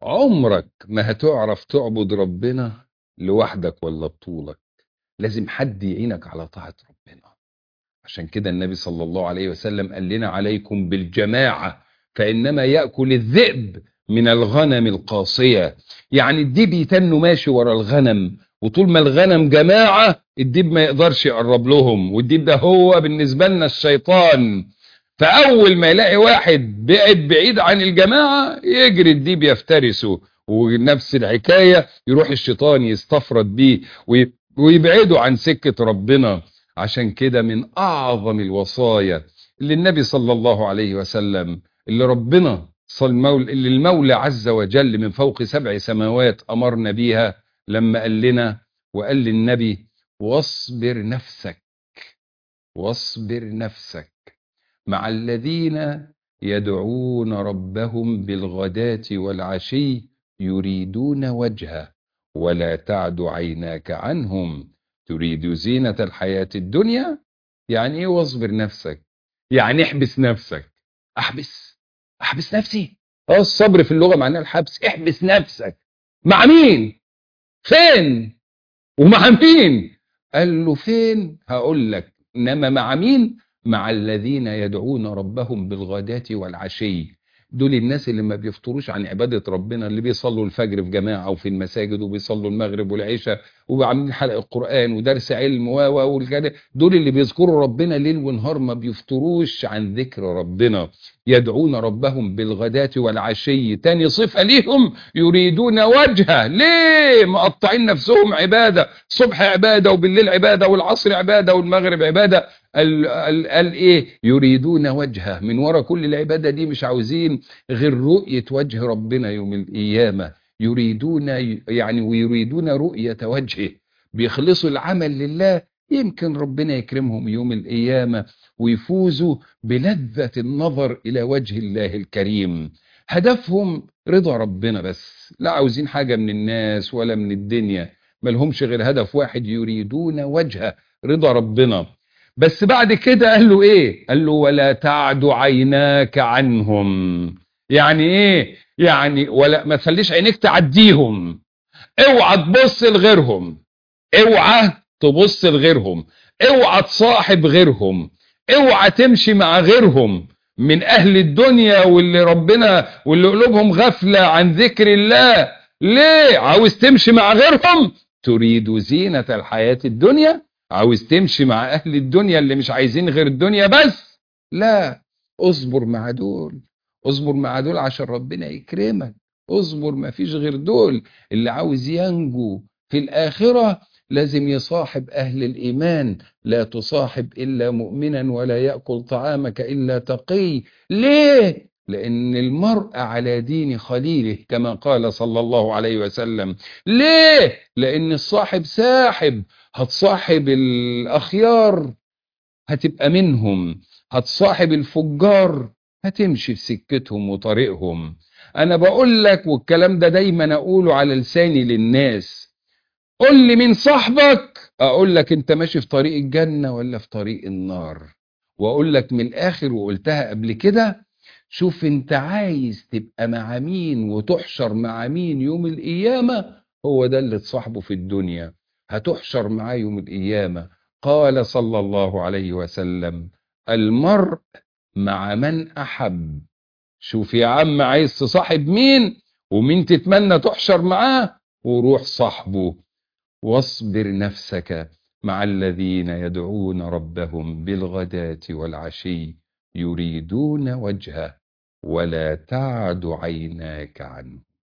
عمرك ما هتعرف تعبد ربنا لوحدك ولا بطولك لازم حد يعينك على طاعة ربنا عشان كده النبي صلى الله عليه وسلم قال لنا عليكم بالجماعة فإنما يأكل الذئب من الغنم القاصية يعني الديب يتنه ماشي ورا الغنم وطول ما الغنم جماعة الديب ما يقدرش يقرب لهم والديب ده هو بالنسبة لنا الشيطان فأول ما يلاقي واحد بعد بعيد عن الجماعة يجري الديب يفترسه ونفس الحكاية يروح الشيطان يستفرد بيه ويبعده عن سكة ربنا عشان كده من أعظم الوصايا اللي النبي صلى الله عليه وسلم اللي ربنا صلى المولى اللي المولى عز وجل من فوق سبع سماوات أمرنا بيها لما قال لنا وقال للنبي واصبر نفسك واصبر نفسك مع الذين يدعون ربهم بالغداة والعشي يريدون وجهه ولا تعد عيناك عنهم تريد زينة الحياة الدنيا يعني ايه واصبر نفسك يعني احبس نفسك احبس احبس نفسي اه الصبر في اللغة معناه الحبس احبس نفسك مع مين فين ومع مين قال له فين هقول لك انما مع مين مع الذين يدعون ربهم بالغداة والعشي دول الناس اللي ما بيفطروش عن عبادة ربنا اللي بيصلوا الفجر في جماعة وفي المساجد وبيصلوا المغرب والعشاء وعاملين حلقة قرآن ودرس علم و و دول اللي بيذكروا ربنا ليل ونهار ما بيفطروش عن ذكر ربنا يدعون ربهم بالغداة والعشي تاني صفة ليهم يريدون وجهه ليه مقطعين نفسهم عبادة صبح عبادة وبالليل عبادة والعصر عبادة والمغرب عبادة قال, قال, قال ايه يريدون وجهه من وراء كل العبادة دي مش عاوزين غير رؤية وجه ربنا يوم القيامة يريدون يعني ويريدون رؤية وجهه بيخلصوا العمل لله يمكن ربنا يكرمهم يوم القيامة ويفوزوا بلذة النظر إلى وجه الله الكريم هدفهم رضا ربنا بس لا عاوزين حاجة من الناس ولا من الدنيا ملهمش غير هدف واحد يريدون وجهه رضا ربنا بس بعد كده قال له ايه قال له ولا تعد عيناك عنهم يعني ايه يعني ولا ما تخليش عينيك تعديهم اوعى تبص لغيرهم اوعى تبص لغيرهم اوعى تصاحب غيرهم اوعى تمشي مع غيرهم من اهل الدنيا واللي ربنا واللي قلوبهم غفلة عن ذكر الله ليه عاوز تمشي مع غيرهم تريد زينة الحياة الدنيا عاوز تمشي مع اهل الدنيا اللي مش عايزين غير الدنيا بس لا اصبر مع دول اصبر مع دول عشان ربنا يكرمك اصبر ما فيش غير دول اللي عاوز ينجو في الآخرة لازم يصاحب أهل الإيمان لا تصاحب إلا مؤمنا ولا يأكل طعامك إلا تقي ليه؟ لأن المرء على دين خليله كما قال صلى الله عليه وسلم ليه؟ لأن الصاحب ساحب هتصاحب الأخيار هتبقى منهم هتصاحب الفجار هتمشي في سكتهم وطريقهم أنا بقول لك والكلام ده دايما أقوله على لساني للناس قل لي مين صاحبك أقول لك أنت ماشي في طريق الجنة ولا في طريق النار وأقول لك من الآخر وقلتها قبل كده شوف أنت عايز تبقى مع مين وتحشر مع مين يوم القيامة هو ده اللي تصاحبه في الدنيا هتحشر معاه يوم القيامة قال صلى الله عليه وسلم المرء مع من أحب شوف يا عم عايز تصاحب مين ومين تتمنى تحشر معاه وروح صاحبه واصبر نفسك مع الذين يدعون ربهم بالغداة والعشي يريدون وجهه ولا تعد عيناك عنه